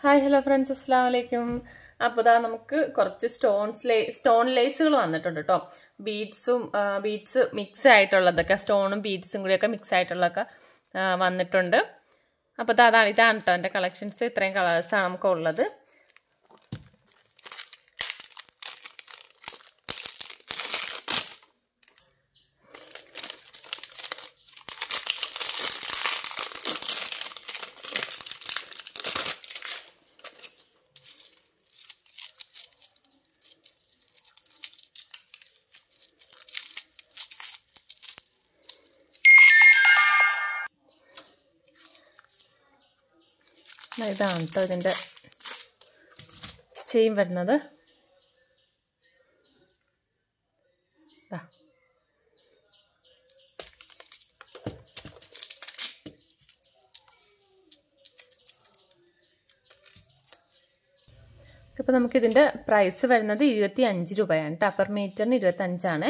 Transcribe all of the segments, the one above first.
Hi hello friends അസ്സാം വലൈക്കും അപ്പോൾ ഇതാ നമുക്ക് കുറച്ച് സ്റ്റോൺസ് ലേ സ്റ്റോൺ ലേസുകൾ വന്നിട്ടുണ്ട് കേട്ടോ ബീഡ്സും ബീഡ്സ് മിക്സ് ആയിട്ടുള്ളതൊക്കെ സ്റ്റോണും ബീഡ്സും കൂടിയൊക്കെ മിക്സ് ആയിട്ടുള്ളതൊക്കെ ആ, വന്നിട്ടുണ്ട് അപ്പോൾ ഇതാ അതാണ് ഇതാണ് കേട്ടോ എൻ്റെ കളക്ഷൻസ് ഇത്രയും കളേഴ്സാണ് നമുക്ക് ഉള്ളത് ദാ ഇതാണ് കേട്ടോ ഇതിൻ്റെ ചെയിൻ വരുന്നത് ദാ. ഇപ്പം നമുക്കിതിൻ്റെ പ്രൈസ് വരുന്നത് ഇരുപത്തി അഞ്ച് രൂപയാണ് കേട്ടോ പെർ മീറ്ററിന് ഇരുപത്തഞ്ചാണ്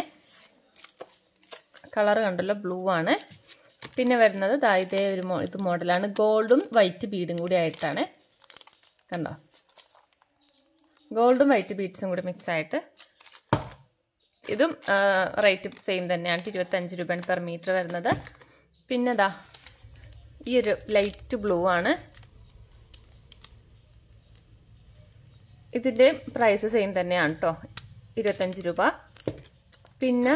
കളർ കണ്ടല്ലോ ബ്ലൂ ആണ് പിന്നെ വരുന്നത് ദാ ഇതേ ഒരു മോ ഇത് മോഡലാണ് ഗോൾഡും വൈറ്റ് ബീഡും കൂടി ആയിട്ടാണ് കണ്ടോ ഗോൾഡും വൈറ്റ് ബീഡ്സും കൂടി മിക്സ് ആയിട്ട് ഇതും റേറ്റ് സെയിം തന്നെയാണ് ഇരുപത്തഞ്ച് രൂപയാണ് പെർ മീറ്റർ വരുന്നത് പിന്നെ ദാ ഈ ഒരു ലൈറ്റ് ബ്ലൂ ആണ് ഇതിൻ്റെ പ്രൈസ് സെയിം തന്നെയാണ് കേട്ടോ ഇരുപത്തഞ്ച് രൂപ പിന്നെ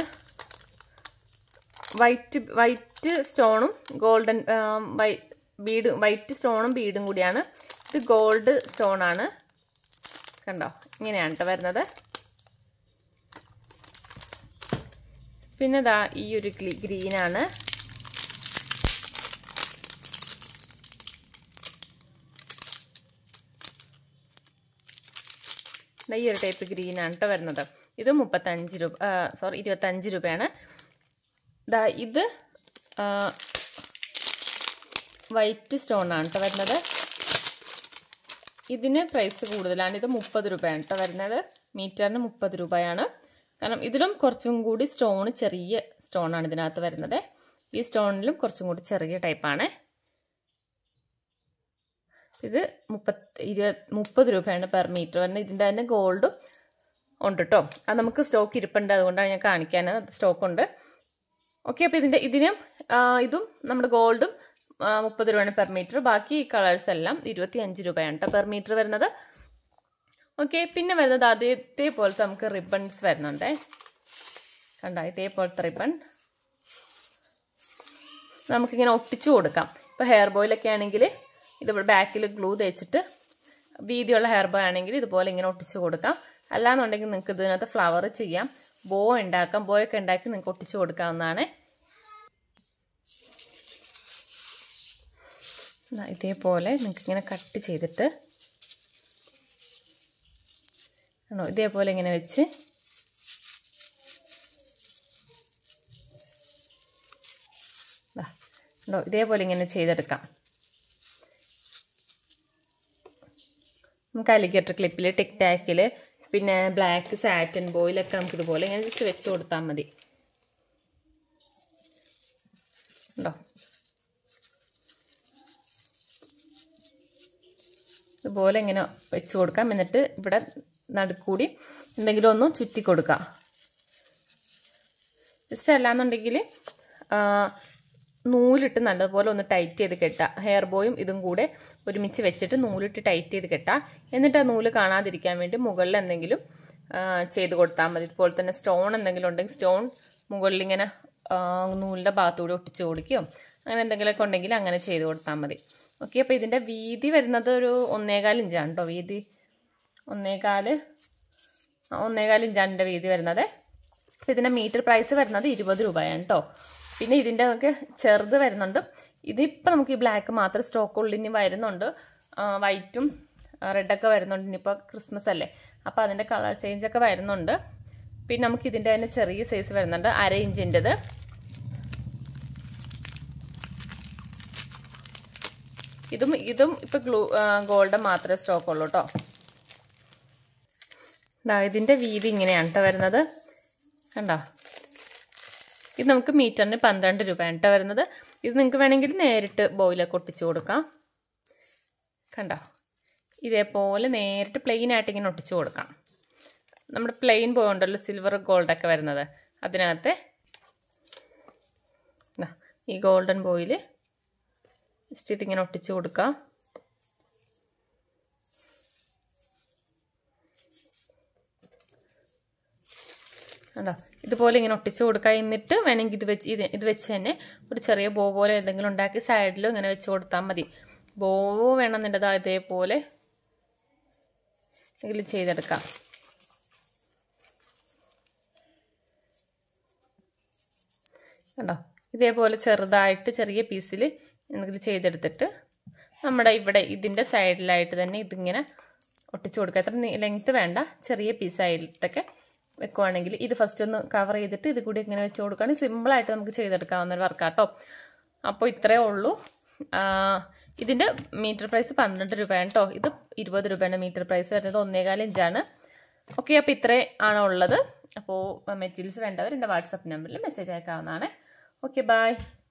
വൈറ്റ് വൈറ്റ് സ്റ്റോണും ഗോൾഡൻ വൈ ബീഡ് വൈറ്റ് സ്റ്റോണും ബീഡും കൂടിയാണ് ഇത് ഗോൾഡ് സ്റ്റോണാണ് കണ്ടോ ഇങ്ങനെയാണ് കേട്ടോ വരുന്നത് പിന്നെ ദാ ഈ ഒരു ഗ്രീനാണ് ഈ ഒരു ടൈപ്പ് ഗ്രീനാണ് കേട്ടോ വരുന്നത് ഇത് മുപ്പത്തഞ്ച് രൂപ സോറി ഇരുപത്തഞ്ച് രൂപയാണ് ദാ ഇത് വൈറ്റ് സ്റ്റോൺ ആണ് കേട്ടോ വരുന്നത് ഇതിന് പ്രൈസ് കൂടുതലാണ് ഇത് മുപ്പത് രൂപയാണ് കേട്ടോ വരുന്നത് മീറ്ററിന് മുപ്പത് രൂപയാണ് കാരണം ഇതിലും കുറച്ചും കൂടി സ്റ്റോൺ ചെറിയ സ്റ്റോൺ ആണ് ഇതിനകത്ത് വരുന്നത് ഈ സ്റ്റോണിലും കുറച്ചും കൂടി ചെറിയ ടൈപ്പാണ് ഇത് മുപ്പത്തി ഇരുപത് മുപ്പത് രൂപയാണ് പെർ മീറ്റർ വരുന്നത് ഇതിൻ്റെ തന്നെ ഗോൾഡും ഉണ്ട് കേട്ടോ അത് നമുക്ക് സ്റ്റോക്ക് ഇരിപ്പുണ്ട് അതുകൊണ്ടാണ് ഞാൻ കാണിക്കാൻ സ്റ്റോക്ക് ഉണ്ട് ഓക്കെ അപ്പോൾ ഇതിൻ്റെ ഇതിനും ഇതും നമ്മുടെ ഗോൾഡും മുപ്പത് രൂപയാണ് പെർ മീറ്റർ ബാക്കി കളേഴ്സ് എല്ലാം ഇരുപത്തി അഞ്ച് രൂപയാണ് കേട്ടോ പെർ മീറ്റർ വരുന്നത് ഓക്കെ പിന്നെ വരുന്നത് അതേ ഇതേപോലത്തെ നമുക്ക് റിബൺസ് വരുന്നുണ്ടേ കണ്ട ഇതേപോലത്തെ റിബൺ നമുക്കിങ്ങനെ ഒട്ടിച്ചു കൊടുക്കാം ഇപ്പോൾ ഹെയർ ബോയിലൊക്കെ ആണെങ്കിൽ ഇതിവിടെ ബാക്കിൽ ഗ്ലൂ തേച്ചിട്ട് വീതിയുള്ള ഹെയർ ബോയ് ആണെങ്കിൽ ഇതുപോലെ ഇങ്ങനെ ഒട്ടിച്ചു കൊടുക്കാം അല്ലാന്നുണ്ടെങ്കിൽ നിങ്ങൾക്ക് ഇതിനകത്ത് ഫ്ലവർ ചെയ്യാം ബോ ഉണ്ടാക്കാം ബോയൊക്കെ ഉണ്ടാക്കി നിങ്ങൾക്ക് ഒട്ടിച്ചു കൊടുക്കാവുന്നതാണ് ഇതേപോലെ നിങ്ങൾക്ക് ഇങ്ങനെ കട്ട് ചെയ്തിട്ട് ആണോ ഇതേപോലെ ഇങ്ങനെ വെച്ച് ഉണ്ടോ ഇതേപോലെ ഇങ്ങനെ ചെയ്തെടുക്കാം നമുക്ക് അലിഗേറ്റർ ക്ലിപ്പിൽ ടിക് ടാക്കിൽ പിന്നെ ബ്ലാക്ക് സാറ്റൻ ബോയിലൊക്കെ നമുക്ക് ഇതുപോലെ ഇങ്ങനെ ജസ്റ്റ് വെച്ച് കൊടുത്താൽ മതി ഉണ്ടോ ഇതുപോലെ ഇങ്ങനെ വെച്ച് കൊടുക്കാം എന്നിട്ട് ഇവിടെ നടുക്കൂടി എന്തെങ്കിലും ഒന്ന് ചുറ്റി കൊടുക്കാം ജസ്റ്റ് അല്ലാന്നുണ്ടെങ്കിൽ നൂലിട്ട് നല്ലതുപോലെ ഒന്ന് ടൈറ്റ് ചെയ്ത് കെട്ടുക ഹെയർ ബോയും ഇതും കൂടെ ഒരുമിച്ച് വെച്ചിട്ട് നൂലിട്ട് ടൈറ്റ് ചെയ്ത് കെട്ടുക എന്നിട്ട് ആ നൂല് കാണാതിരിക്കാൻ വേണ്ടി മുകളിൽ എന്തെങ്കിലും ചെയ്ത് കൊടുത്താൽ മതി ഇതുപോലെ തന്നെ സ്റ്റോൺ എന്തെങ്കിലും ഉണ്ടെങ്കിൽ സ്റ്റോൺ മുകളിൽ ഇങ്ങനെ നൂലിൻ്റെ ഭാഗത്തൂടെ ഒട്ടിച്ച് കൊടുക്കുകയോ അങ്ങനെ എന്തെങ്കിലുമൊക്കെ ഉണ്ടെങ്കിൽ അങ്ങനെ ചെയ്ത് കൊടുത്താൽ മതി ഓക്കെ അപ്പോൾ ഇതിൻ്റെ വീതി വരുന്നത് ഒരു ഒന്നേകാൽ ഇഞ്ചാണ് കേട്ടോ വീതി ഒന്നേകാൽ ഒന്നേകാൽ ഇഞ്ചാണ് ഇതിൻ്റെ വീതി വരുന്നത് അപ്പോൾ ഇതിൻ്റെ മീറ്റർ പ്രൈസ് വരുന്നത് ഇരുപത് രൂപയാണ് കേട്ടോ പിന്നെ ഇതിൻ്റെ നമുക്ക് ചെറുത് വരുന്നുണ്ട് ഇതിപ്പോൾ നമുക്ക് ഈ ബ്ലാക്ക് മാത്രം സ്റ്റോക്ക് ഉള്ളു ഇനി വരുന്നുണ്ട് വൈറ്റും റെഡൊക്കെ വരുന്നുണ്ട് ഇനിയിപ്പോൾ ക്രിസ്മസ് അല്ലേ അപ്പോൾ അതിൻ്റെ കളർ ചേഞ്ച് ഒക്കെ വരുന്നുണ്ട് പിന്നെ നമുക്ക് ഇതിൻ്റെ തന്നെ ചെറിയ സൈസ് വരുന്നുണ്ട് അര ഇഞ്ചിൻ്റെത് ഇതും ഇതും ഇപ്പോൾ ഗ്ലൂ ഗോൾഡ് മാത്രമേ സ്റ്റോക്ക് ഉള്ളൂ കേട്ടോ ഇതിൻ്റെ വീതി ഇങ്ങനെയാണ് കേട്ടോ വരുന്നത് കണ്ടോ ഇത് നമുക്ക് മീറ്ററിന് പന്ത്രണ്ട് രൂപയാണ് കേട്ടോ വരുന്നത് ഇത് നിങ്ങൾക്ക് വേണമെങ്കിൽ നേരിട്ട് ബോയിലൊക്കെ ഒട്ടിച്ചു കൊടുക്കാം കണ്ടോ ഇതേപോലെ നേരിട്ട് പ്ലെയിൻ ആയിട്ട് ഇങ്ങനെ ഒട്ടിച്ചു കൊടുക്കാം നമ്മുടെ പ്ലെയിൻ പോയുണ്ടല്ലോ സിൽവർ ഗോൾഡൊക്കെ വരുന്നത് അതിനകത്ത് ദാ ഈ ഗോൾഡൻ ബോയിൽ ജസ്റ്റ് ഇതിങ്ങനെ ഒട്ടിച്ചു കൊടുക്കാം കണ്ടോ ഇതുപോലെ ഇങ്ങനെ ഒട്ടിച്ചു കൊടുക്കുക എന്നിട്ട് വേണമെങ്കിൽ ഇത് വെച്ച് ഇത് ഇത് വെച്ച് തന്നെ ഒരു ചെറിയ ബോ പോലെ എന്തെങ്കിലും ഉണ്ടാക്കി സൈഡിലും ഇങ്ങനെ വെച്ച് കൊടുത്താൽ മതി ബോ വേണമെന്നുണ്ടതാ ഇതേപോലെ എന്തെങ്കിലും ചെയ്തെടുക്കാം കണ്ടോ ഇതേപോലെ ചെറുതായിട്ട് ചെറിയ പീസിൽ എന്തെങ്കിലും ചെയ്തെടുത്തിട്ട് നമ്മുടെ ഇവിടെ ഇതിൻ്റെ സൈഡിലായിട്ട് തന്നെ ഇതിങ്ങനെ ഒട്ടിച്ചു കൊടുക്കുക അത്ര ലെങ്ത്ത് വേണ്ട ചെറിയ പീസായിട്ടൊക്കെ വെക്കുവാണെങ്കിൽ ഇത് ഫസ്റ്റ് ഒന്ന് കവർ ചെയ്തിട്ട് ഇത് കൂടി ഇങ്ങനെ വെച്ച് കൊടുക്കുകയാണെങ്കിൽ സിമ്പിളായിട്ട് നമുക്ക് ചെയ്തെടുക്കാവുന്ന ഒരു വർക്കാട്ടോ അപ്പോൾ ഇത്രയേ ഉള്ളൂ ഇതിൻ്റെ മീറ്റർ പ്രൈസ് പന്ത്രണ്ട് രൂപയാണ് കേട്ടോ ഇത് ഇരുപത് രൂപയാണ് മീറ്റർ പ്രൈസ് വരുന്നത് ഒന്നേകാൽ ഇഞ്ചാണ് ഓക്കെ അപ്പോൾ ഇത്രേ ആണ് ഉള്ളത് അപ്പോൾ മെറ്റീരിയൽസ് വേണ്ടവർ എൻ്റെ വാട്സപ്പ് നമ്പറിൽ മെസ്സേജ് അയക്കാവുന്നതാണ് ഓക്കെ ബായ്